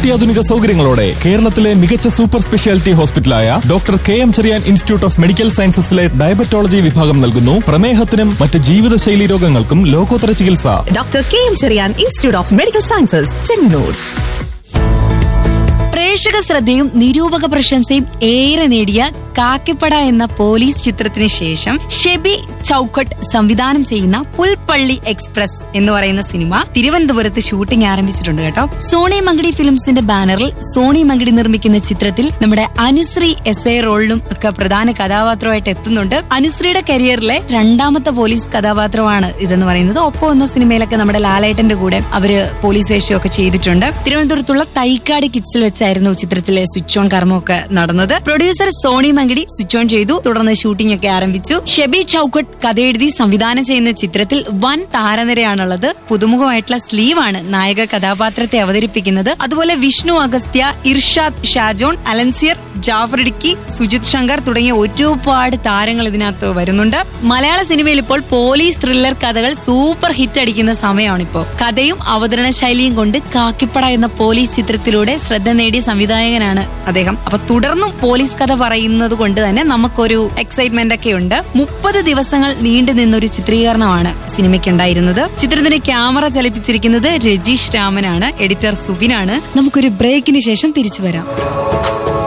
അത്യാധുനിക സൗകര്യങ്ങളോടെ കേരളത്തിലെ മികച്ച സൂപ്പർ സ്പെഷ്യാലിറ്റി ഹോസ്പിറ്റലായ doctor K M Cherian institute of medical സയൻസസിലെ ഡയബറ്റോളജി വിഭാഗം നൽകുന്നു പ്രമേഹത്തിനും മറ്റ് ജീവിതശൈലി രോഗങ്ങൾക്കും ലോകോത്തര ചികിത്സ doctor K M Cherian institute of medical sciences Chengannur പ്രേക്ഷക ശ്രദ്ധയും നിരൂപക പ്രശംസയും ഏറെ നേടിയ കാക്കിപ്പട എന്ന പോലീസ് ചിത്രത്തിന് ശേഷം ഷെബി ചൌക്കട്ട് സംവിധാനം ചെയ്യുന്ന പുൽപ്പള്ളി എക്സ്പ്രസ് എന്ന് പറയുന്ന സിനിമ തിരുവനന്തപുരത്ത് ഷൂട്ടിംഗ് ആരംഭിച്ചിട്ടുണ്ട് കേട്ടോ സോണി മങ്കടി ഫിലിംസിന്റെ ബാനറിൽ സോണി മങ്കടി നിർമ്മിക്കുന്ന ചിത്രത്തിൽ നമ്മുടെ അനുശ്രീ എസ് എ റോളിലും ഒക്കെ പ്രധാന കഥാപാത്രമായിട്ട് എത്തുന്നുണ്ട് അനുശ്രീയുടെ കരിയറിലെ രണ്ടാമത്തെ പോലീസ് കഥാപാത്രമാണ് ഇതെന്ന് പറയുന്നത് ഒപ്പം എന്ന സിനിമയിലൊക്കെ നമ്മുടെ ലാലേട്ടന്റെ കൂടെ അവര് പോലീസ് വേഷമൊക്കെ ചെയ്തിട്ടുണ്ട് തിരുവനന്തപുരത്തുള്ള തൈക്കാട് കിഡ്സിൽ വെച്ചായിരുന്നു ചിത്രത്തിലെ സ്വിച്ച് ഓൺ കർമ്മമൊക്കെ നടന്നത് producer Soni Mankady switch on ചെയ്തു തുടർന്ന് ഷൂട്ടിംഗ് ഒക്കെ ആരംഭിച്ചു ഷെബി ചൌക്കട്ട് കഥയെഴുതി സംവിധാനം ചെയ്യുന്ന ചിത്രത്തിൽ വൻ താരനിരയാണുള്ളത് പുതുമുഖമായിട്ടുള്ള സ്ലീവാണ് നായക കഥാപാത്രത്തെ അവതരിപ്പിക്കുന്നത് അതുപോലെ വിഷ്ണു അഗസ്ത്യ ഇർഷാദ് ഷാജോൺ അലൻസിയർ ജാഫർ ഇടുക്കി സുജിത് ശങ്കർ തുടങ്ങിയ ഒരുപാട് താരങ്ങൾ ഇതിനകത്ത് വരുന്നുണ്ട് മലയാള സിനിമയിൽ ഇപ്പോൾ പോലീസ് ത്രില്ലർ കഥകൾ സൂപ്പർ ഹിറ്റ് അടിക്കുന്ന സമയമാണ് ഇപ്പോൾ കഥയും അവതരണ ശൈലിയും കൊണ്ട് കാക്കിപ്പട എന്ന പോലീസ് ചിത്രത്തിലൂടെ ശ്രദ്ധ നേടിയ സംവിധായകനാണ് അദ്ദേഹം അപ്പൊ തുടർന്നും പോലീസ് കഥ പറയുന്നത് കൊണ്ട് തന്നെ നമുക്കൊരു എക്സൈറ്റ്മെന്റ് ഒക്കെ ഉണ്ട് മുപ്പത് ദിവസങ്ങൾ നീണ്ടു നിന്നൊരു ചിത്രീകരണമാണ് സിനിമയ്ക്കുണ്ടായിരുന്നത് ചിത്രത്തിന്റെ ക്യാമറ ചലിപ്പിച്ചിരിക്കുന്നത് രജീഷ് രാമനാണ് എഡിറ്റർ സുബിനാണ് നമുക്കൊരു ബ്രേക്കിന് ശേഷം തിരിച്ചു വരാം